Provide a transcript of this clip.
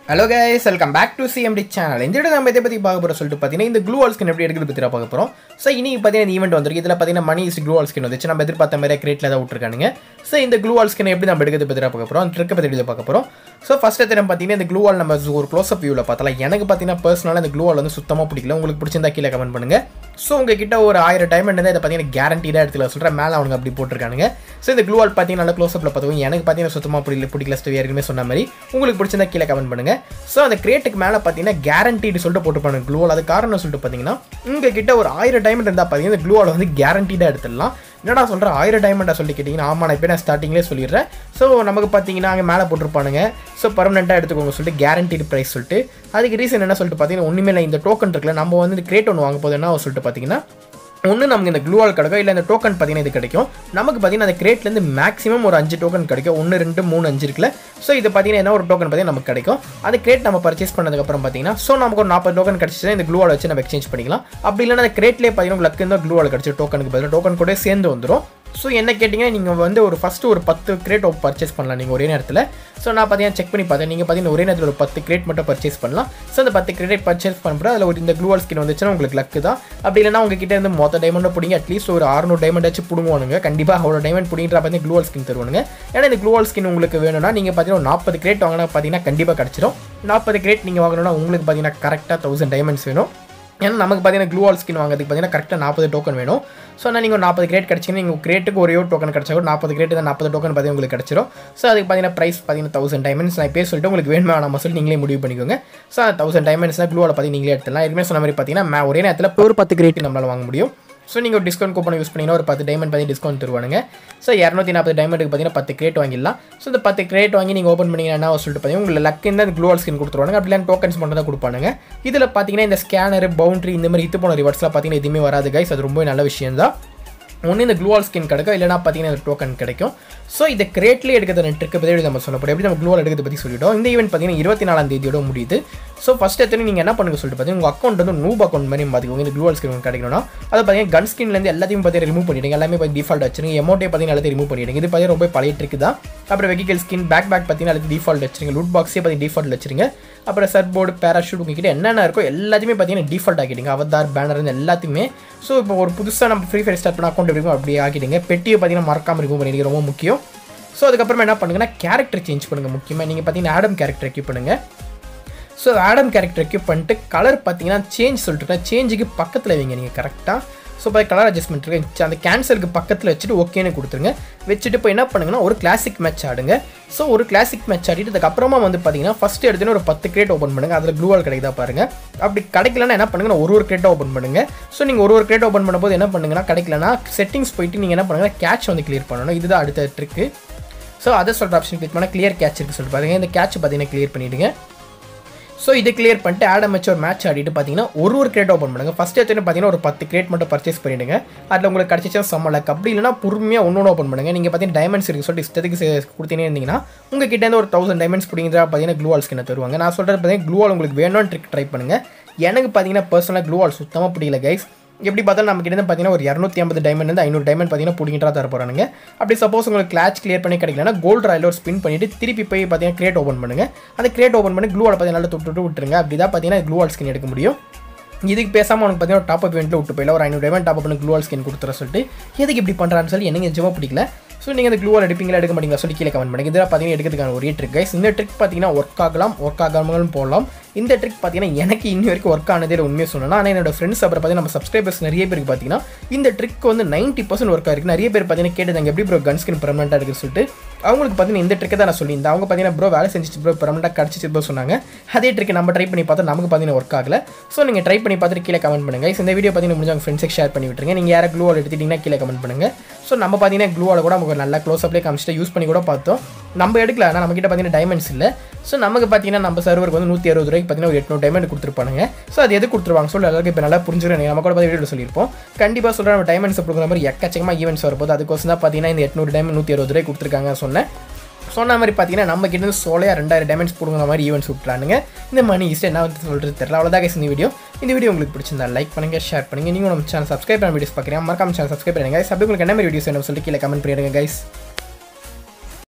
hello guys welcome back to CMT channel இந்த இடத்துல நம்ம இதை பற்றி பார்க்க போகிறோம் சொல்லிட்டு பார்த்தீங்கன்னா இந்த க்ளூ வால் ஸ்கின் எப்படி எடுக்கிறது பற்றி பார்க்க போகிறோம் ஸோ இன்னைக்கு பார்த்தீங்கன்னா இந்த ஈவெண்ட் வந்திருக்கு இதில் பார்த்தீங்கன்னா money heist gloo wall skin வந்துச்சு நம்ம எதிர்பார்த்த மாதிரி கிரேட்டில் தான் விட்டுருக்கானுங்க ஸோ இந்த க்ளூ வால் ஸ்கின் எப்படி நம்ம எடுக்கிறது பற்றி பார்க்க போகிறோம் அந்த ட்ரிக்கை பற்றி எப்படி பார்க்க போகிறோம் ஸோ ஃபஸ்ட் எத்தனை பார்த்தீங்கன்னா இந்த க்ளூ வால் நம்ம ஒரு க்ளோஸ் அப் வியூவில் பார்த்தலாம் எனக்கு பார்த்தீங்கன்னா பர்சனலாக இந்த க்ளூ வால் வந்து சுத்தமாக பிடிக்கல உங்களுக்கு பிடிச்சிருந்தா கீழே கமெண்ட் பண்ணுங்கள் ஸோ உங்ககிட்ட ஒரு ஆயிரம் டைமண்ட் இருந்தால் இதை பார்த்தீங்கன்னா கேரண்டீடாக எடுத்துக்கலாம் சொல்கிறேன் மேலே அவனுங்க அப்படி போட்டிருக்கானுங்க ஸோ இந்த க்ளூ வால் பார்த்தீங்கன்னா நல்லா க்ளோஸ் அப்பில் பார்த்துக்கோங்க எனக்கு பார்த்தீங்கன்னா சுத்தமாக பிடிக்கல பிடிக்கல ஸ்டோ ஏற்கனவே சொன்ன மாதிரி உங்களுக்கு பிடிச்சிருந்தா கீழே கமெண்ட் பண்ணுங்க ஸோ அந்த கிரேட்டுக்கு மேலே பார்த்தீங்கன்னா கேரண்டீடு சொல்லிட்டு போட்டுப்பானுங்க க்ளூ வால் அது காரணம் சொல்லிட்டு பார்த்தீங்கன்னா உங்ககிட்ட ஒரு ஆயிரம் டைமண்ட் இருந்தால் பார்த்தீங்கன்னா இந்த க்ளூ வால் வந்து கேரண்டீடாக எடுத்துடலாம் என்னடா சொல்கிறேன் ஆயிரம் டைமண்டா சொல்லி கேட்டிங்கன்னா ஆமாம் நான் இப்போ நான் ஸ்டார்டிங்லேயே சொல்லிடுறேன் ஸோ நமக்கு பார்த்தீங்கன்னா அங்கே மேலே போட்டிருப்பானுங்க ஸோ பர்மனெண்ட்டாக எடுத்துக்கோங்க சொல்லிட்டு கேரண்டீடு ப்ரைஸ் சொல்லிட்டு அதுக்கு ரீசன் என்ன சொல்லிட்டு பார்த்தீங்கன்னா ஒன்றுமே இல்லை இந்த டோக்கன் இருக்குல்ல நம்ம வந்து கிரேட் ஒன்று வாங்க போது என்ன சொல்லிட்டு பார்த்தீங்கன்னா ஒன்று நமக்கு இந்த க்ளூவால் கிடைக்கும் இல்லை இந்த டோக்கன் பார்த்தீங்கன்னா இது கிடைக்கும் நமக்கு பார்த்தீங்கன்னா அந்த கிரேட்லேருந்து மேக்ஸிமம் ஒரு அஞ்சு டோக்கன் கிடைக்கும் ஒன்று ரெண்டு மூணு அஞ்சு இருக்குல்ல ஸோ இது பார்த்தீங்கன்னா என்ன ஒரு டோக்கன் பார்த்தீங்கன்னா நமக்கு கிடைக்கும் அந்த கிரேட் நம்ம பர்ச்சேஸ் பண்ணதுக்கப்புறம் பார்த்தீங்கன்னா ஸோ நமக்கு ஒரு நாற்பது டோக்கன் கிடச்சிச்சுன்னா இந்த க்ளூவால் வச்சு நம்ம எக்ஸ்சேஞ்ச் பண்ணிக்கலாம் அப்படி இல்லைன்னா அந்த கிரேட்லேயே பார்த்தீங்கன்னா லக்கு இருந்தால் க்ளூவால் கிடச்சி டோக்கனுக்கு பதிலாக டோக்கன் கூட சேர்ந்து வந்துடும் ஸோ என்ன கேட்டிங்கன்னா நீங்கள் வந்து ஒரு ஃபஸ்ட்டு ஒரு பத்து கிரேட் பர்ச்சேஸ் பண்ணலாம் நீங்கள் ஒரே நேரத்தில் ஸோ நான் பார்த்தீங்கன்னா செக் பண்ணி பார்த்தேன் நீங்கள் பார்த்தீங்கன்னா ஒரே நேரத்தில் ஒரு பத்து கிரேட் மட்டும் பர்ச்சேஸ் பண்ணலாம் ஸோ அந்த பத்து கிரேட் பர்ச்சேஸ் பண்ணுறது அதில் ஒரு இந்த க்ளூவல் ஸ்கின் வந்துச்சுன்னா உங்களுக்கு லக்கு தான் அப்படி இல்லைனா உங்ககிட்ட இருந்து மொத்த டைமண்டை பிடிங்க அட்லீஸ்ட் ஒரு அறுநூறு டைமண்ட் வச்சு பிடுங்குவானுங்க கண்டிப்பாக அவ்வளோ டைமண்ட் பிடிங்கிற பார்த்தீங்கன்னா க்ளூவல் ஸ்கின் தருவானுங்க ஏன்னா இந்த க்ளூவல் ஸ்கின் உங்களுக்கு வேணும்னா நீங்கள் பார்த்தீங்கன்னா ஒரு நாற்பது கிரேட் வாங்கினா பார்த்தீங்கன்னா கண்டிப்பாக கிடச்சிரும் நாற்பது கிரேட் நீங்கள் வாங்கணும்னா உங்களுக்கு பார்த்தீங்கன்னா கரெக்டாக தௌசண்ட் டைமண்ட்ஸ் வேணும் ஏன்னா நமக்கு பார்த்தீங்கன்னா க்ளூ வால் ஸ்கின் வாங்குறதுக்கு பார்த்தீங்கன்னா கரெக்டாக நாற்பது டோக்கன் வேணும் ஸோ ஆனால் நீங்கள் ஒரு நாற்பது கிரேட் கிடச்சிங்கன்னா நீங்கள் கிரேட்டுக்கு ஒரே ஒரு டோக்கன் கிடச்சா கூட நாற்பது கிரேட் தான் நாற்பது டோக்கன் பார்த்தீங்கன்னா உங்களுக்கு கிடச்சிரும் ஸோ அதுக்கு பார்த்தீங்கன்னா ப்ரைஸ் பார்த்தீங்கன்னா தௌசண்ட் டைமண்ட்ஸ் நான் பேர் சொல்லிட்டு உங்களுக்கு வேணுமா நம்ம சொல்லி நீங்களே முடிவு பண்ணிக்கோங்க ஸோ தௌசண்ட் டைமண்ட்ஸ் தான் க்ளூவால் பார்த்து நீங்களே எடுத்துலாம் ஏற்கனவே சொன்ன மாதிரி பார்த்தீங்கன்னா ஒரே நேரத்தில் ஒரு பத்து கிரேட் நம்மளால் வாங்க முடியும் ஸோ நீங்கள் ஒரு டிஸ்கவுண்ட் கூப்பன் யூஸ் பண்ணிங்கன்னா ஒரு பத்து டைமண்ட் பார்த்து டிஸ்கவுண்ட் தருவானுங்க ஸோ இரநூத்தி நாற்பது டைமண்டுக்கு பார்த்தீங்கன்னா பத்து கிரேட் வாங்கிடலாம் ஸோ இந்த பத்து கிரேட் வாங்கி நீங்கள் ஓப்பன் பண்ணிங்கன்னா என்ன சொல்லிட்டு பார்த்தீங்கன்னா உங்களுக்கு லக்கு இந்த க்ளோவல் ஸ்கின் கொடுத்துருவாங்க அப்படி இல்லை டோக்கன்ஸ் மட்டும் தான் கொடுப்பானுங்க இதில் பார்த்தீங்கன்னா இந்த ஸ்கேனர் பவுண்டரி இந்த மாதிரி இது போன ரிவர்ஸ்லாம் பார்த்தீங்கன்னா எதுவுமே வராது கைஸ் அது ரொம்ப நல்ல விஷயம் தான் ஒன்று இந்த க்ளூவால் ஸ்கின் கிடைக்கும் இல்லைனா பார்த்தீங்கன்னா இந்த டோக்கன் கிடைக்கும் ஸோ இதை கிரேட்லேயே எடுக்கிறது ட்ரிக்கை பற்றி நம்ம சொல்லப்படும் எப்படி நம்ம க்ளூவால் எடுக்கிறது பற்றி சொல்லிட்டோம் இந்த ஈவெண்ட் பார்த்தீங்கன்னா இருபத்தி நாலாம் தேதியோட முடியுது ஸோ ஃபஸ்ட் எத்தனை நீங்கள் என்ன பண்ணுங்க சொல்லிட்டு பார்த்தீங்கன்னா உங்கள் அக்கௌண்ட் வந்து நூப் அக்கௌண்ட் மாதிரி பார்த்துக்கோங்க இந்த க்ளூவால் ஸ்கின் கிடைக்கணும்னா அதை பார்த்தீங்கன்னா கன் ஸ்கின்லேருந்து எல்லாத்தையும் பார்த்தீங்கன்னா ரிமூவ் பண்ணிடுங்க எல்லாமே பார்த்து டிஃபால்ட் வச்சுருங்க எமௌண்ட்டே பார்த்தீங்கன்னா எல்லாத்தையும் ரிமூவ் பண்ணிடுங்க இது பார்த்தீங்கன்னா ரொம்ப பழைய ட்ரிக் தான் அப்புறம் வெஹிக்கல் ஸ்கின் பேக் பேக் பார்த்தீங்கன்னா எல்லாத்தையும் டிஃபால்ட் வச்சுருங்க லூட் பாக்ஸே பார்த்தீங்கன்னா டிஃபால்ட் வச்சுருங்க அப்புறம் சர்ட் போர்டு பேராஷூட் உங்ககிட்ட என்னென்ன இருக்கோ எல்லாத்தையுமே பார்த்தீங்கன்னா டிஃபால்ட் ஆக்கிடுங்க அவதார் பேனர் எல்லாத்தையுமே ஸோ இப்போ ஒரு புதுசாக நம்ம ஃப்ரீ ஃபயர் ஸ்டார்ட் பண்ண அக்கௌண்ட் இருக்கும் அப்படியே ஆக்கிடுங்க பெட்டியை பார்த்தீங்கன்னா மறக்காமல் ரிமூவ் பண்ணிடுங்க ரொம்ப முக்கியம் ஸோ அதுக்கப்புறமா என்ன பண்ணுங்கன்னா கேரக்டர் சேஞ்ச் பண்ணுங்கள் முக்கியமாக நீங்கள் பார்த்தீங்கன்னா ஆடம் கேரக்டர் எக்யூப் பண்ணுங்கள் ஸோ ஆடம் கேரக்டர் எக்யூப் பண்ணிட்டு கலர் பார்த்தீங்கன்னா சேஞ்ச் சொல்லிட்டு சேஞ்சுக்கு பக்கத்தில் வைங்க நீங்கள் கரெக்டாக ஸோ இப்போ கலர் அட்ஜஸ்ட்மெண்ட் இருக்கு அந்த கேன்சலுக்கு பக்கத்தில் வச்சுட்டு ஓகேன்னு கொடுத்துருங்க வச்சுட்டு இப்போ என்ன பண்ணுங்கன்னா ஒரு கிளாசிக் மேட்ச் ஆடுங்க ஸோ ஒரு கிளாசிக் மேட்ச் ஆடிட்டு அதுக்கப்புறமா வந்து பார்த்தீங்கன்னா ஃபஸ்ட்டு எடுத்துன்னு ஒரு பத்து கிரேட் ஓப்பன் பண்ணுங்கள் அதில் க்ளூவால் கிடைக்குதா பாருங்கள் அப்படி கிடைக்கலன்னா என்ன பண்ணுங்கன்னா ஒரு ஒரு கிரேட்டை ஓப்பன் பண்ணுங்கள் ஸோ நீங்கள் ஒரு ஒரு கிரேட் ஓப்பன் பண்ணும்போது என்ன பண்ணுங்கன்னா கிடைக்கலனா செட்டிங்ஸ் போயிட்டு நீங்கள் என்ன பண்ணுங்கன்னா கேட்ச் வந்து கிளியர் பண்ணணும் இதுதான் அடுத்த ட்ரிக்கு ஸோ அதை சொல்கிற ஆப்ஷன் கிளிக் பண்ணால் கிளியர் கேட்ச் இருக்குது சொல்லிட்டு பாருங்கள் இந்த கேட்ச் பார்த்தீங்கன்னா கிளியர் பண்ணிவிடுங்க ஸோ இது கிளியர் பண்ணிட்டு ஆடம் வச்சு ஒரு மேட்ச் ஆடிட்டு பார்த்தீங்கன்னா ஒரு ஒரு கிரேட் ஓப்பன் பண்ணுங்கள் ஃபஸ்ட் எடுத்து பார்த்தீங்கன்னா ஒரு பத்து கிரேட் மட்டும் பர்ச்சேஸ் பண்ணிவிடுங்க அதில் உங்களுக்கு கிடச்சிச்சா செம்ம லக் அப்படி இல்லைனா பொறுமையாக ஒன்று ஒன்று ஓப்பன் பண்ணுங்கள் நீங்கள் பார்த்தீங்கன்னா டைமண்ட்ஸ் இருக்குது சொல்லிட்டு இஷ்டத்துக்கு கொடுத்தீங்கன்னு இருந்தீங்கன்னா உங்கள் கிட்டேருந்து ஒரு தௌசண்ட் டைமண்ட்ஸ் பிடிங்கிறா பார்த்தீங்கன்னா க்ளூவால் ஸ்கின் தருவாங்க நான் சொல்கிறது பார்த்தீங்கன்னா க்ளூவால் உங்களுக்கு வேணும்னு ட்ரிக் ட்ரை பண்ணுங்கள் எனக்கு பார்த்தீங்கன்னா பர்சனலாக க்ளூவால் சுத்தமாக பிடிக்கல கைஸ் எப்படி பார்த்தாலும் நம்ம கிட்ட பார்த்தீங்கன்னா ஒரு இரநூத்தி ஐம்பது டைமண்ட் வந்து ஐநூறு டைமண்ட் பார்த்தீங்கன்னா பிடிங்கிட்டா தர போகிறானுங்க அப்படி சப்போஸ் உங்களுக்கு கிளாச் கிளியர் பண்ணி கிடைக்கலனா கோல்ட் ராயில் ஒரு ஸ்பின் பண்ணிட்டு திருப்பி போய் பார்த்தீங்கன்னா கிரேட் ஓப்பன் பண்ணுங்க அந்த கிரேட் ஓப்பன் பண்ணி க்ளூவால் பார்த்தீங்கன்னா நல்லா தொட்டு விட்டுருங்க அப்படி தான் பார்த்தீங்கன்னா க்ளூவால் ஸ்கின் எடுக்க முடியும் இதுக்கு பேசாமல் உனக்கு பார்த்தீங்கன்னா டாப் அப் இவெண்ட்டில் விட்டு போயில ஒரு ஐநூறு டைமண்ட் டாப் பண்ணி க்ளூவால் ஸ்கின் கொடுத்துற சொல்லிட்டு எதுக்கு இப்படி பண்ணுறான்னு சொல்லி எனக்கு நிஜமாக பிடிக்கல ஸோ நீங்கள் அந்த க்ளூவால் எடுப்பீங்களா எடுக்க மாட்டீங்களா சொல்லி கீழே கமெண்ட் பண்ணுங்க இதில் பார்த்தீங்கன்னா எடுக்கிறதுக்கான ஒரே ட்ரிக் கைஸ் இந்த ட்ரிக் பார்த்தீங்கன்னா ஒர்க் ஆகலாம் ஒர்க் ஆகாமலும் போகலாம் இந்த ட்ரிக் பார்த்தீங்கன்னா எனக்கு இன்னி வரைக்கும் ஒர்க் ஆனதே உண்மையை சொல்லணும் ஆனால் என்னோட ஃப்ரெண்ட்ஸ் அப்புறம் பார்த்தீங்கன்னா நம்ம சப்ஸ்கிரைபர்ஸ் நிறைய பேருக்கு பார்த்தீங்கன்னா இந்த ட்ரிக் வந்து நைன்ட்டி பர்சன்ட் ஒர்க் ஆயிருக்கு நிறைய பேர் பார்த்தீங்கன்னா கேட்டதாங்க எப்படி ப்ரோ கன் ஸ்கின் பெர்மனெண்ட்டாக இருக்குன்னு சொல்லிட்டு அவங்களுக்கு பார்த்தீங்கன்னா இந்த ட்ரிக்கை தான் நான் சொல்லியிருந்தேன் அவங்க பார்த்தீங்கன்னா ப்ரோ வேலை செஞ்சுட்டு ப்ரோ பெர்மனெண்ட்டாக கிடச்சிச்சு ப்ரோ சொன்னாங்க அதே ட்ரிக் நம்ம ட்ரை பண்ணி பார்த்தா நமக்கு பார்த்தீங்கன்னா ஒர்க் ஆகல ஸோ நீங்கள் ட்ரை பண்ணி பார்த்துட்டு கீழே கமெண்ட் பண்ணுங்கள் இந்த வீடியோ பார்த்தீங்கன்னா முடிஞ்ச உங்கள் ஃப்ரெண்ட்ஸுக்கு ஷேர் பண்ணி விட்டுருங்க நீங்கள் யாரை க்ளூவால் எடுத்துட்டிங்கன்னா கீழே கமெண்ட் பண்ணுங்கள் ஸோ நம்ம பார்த்தீங்கன்னா க்ளூவால் கூட நமக்கு நல்லா க்ளோஸ் அப்லேயே காமிச்சிட்டு யூஸ் பண்ணி கூட பார்த்தோம் நம்ம எடுக்கல ஆனால் நம்மக்கிட்ட பார்த்தீங்கன்னா டைமண்ட்ஸ் இல்லை ஸோ நமக்கு பார்த்தீங்கன்னா நம்ம சர்வருக்கு வந்து நூற்றி அறுபது ரூபாய்க்கு பார்த்தீங்கன்னா ஒரு எட்நூறு டைமண்ட் கொடுத்துருப்பாங்க ஸோ அது எது கொடுத்துருவாங்க சொல்லி எல்லாருக்கும் இப்போ நல்லா புரிஞ்சுக்கிறேன் நம்ம கூட பார்த்து வீடியோ சொல்லியிருப்போம் கண்டிப்பாக சொல்கிறேன் நம்ம டைமண்ட்ஸ் கொடுக்குற மாதிரி எக்கச்சக்கமாக ஈவெண்ட்ஸ் வரப்போது அதுக்கோசம் தான் பார்த்தீங்கன்னா இந்த எட்நூறு டைமண்ட் நூற்றி அறுபது ரூபாய் கொடுத்துருக்காங்க சொன்னேன் சொன்ன மாதிரி பார்த்தீங்கன்னா நம்ம கிட்ட இருந்து சோலையாக ரெண்டாயிரம் டைமண்ட்ஸ் கொடுக்குற மாதிரி ஈவெண்ட்ஸ் விட்டுறானுங்க இந்த மணி இஸ்ட் என்ன வந்து சொல்கிறது தெரியல அவ்வளோதான் guys இந்த வீடியோ இந்த வீடியோ உங்களுக்கு பிடிச்சிருந்தா லைக் பண்ணுங்கள் ஷேர் பண்ணுங்கள் நீங்கள் நம்ம சேனல் சப்ஸ்கிரைப் பண்ண வீடியோஸ் பார்க்குறேன் மறக்காம சேனல் சப்ஸ்கிரைப் பண்ணுங்க சப்ஸ்கிரைப் உங்களுக்கு என்ன மாதிரி வீடியோஸ் வேணும் சொல்லிட்டு கீழே கமெண்ட் பண்ணிடுங்க கைஸ்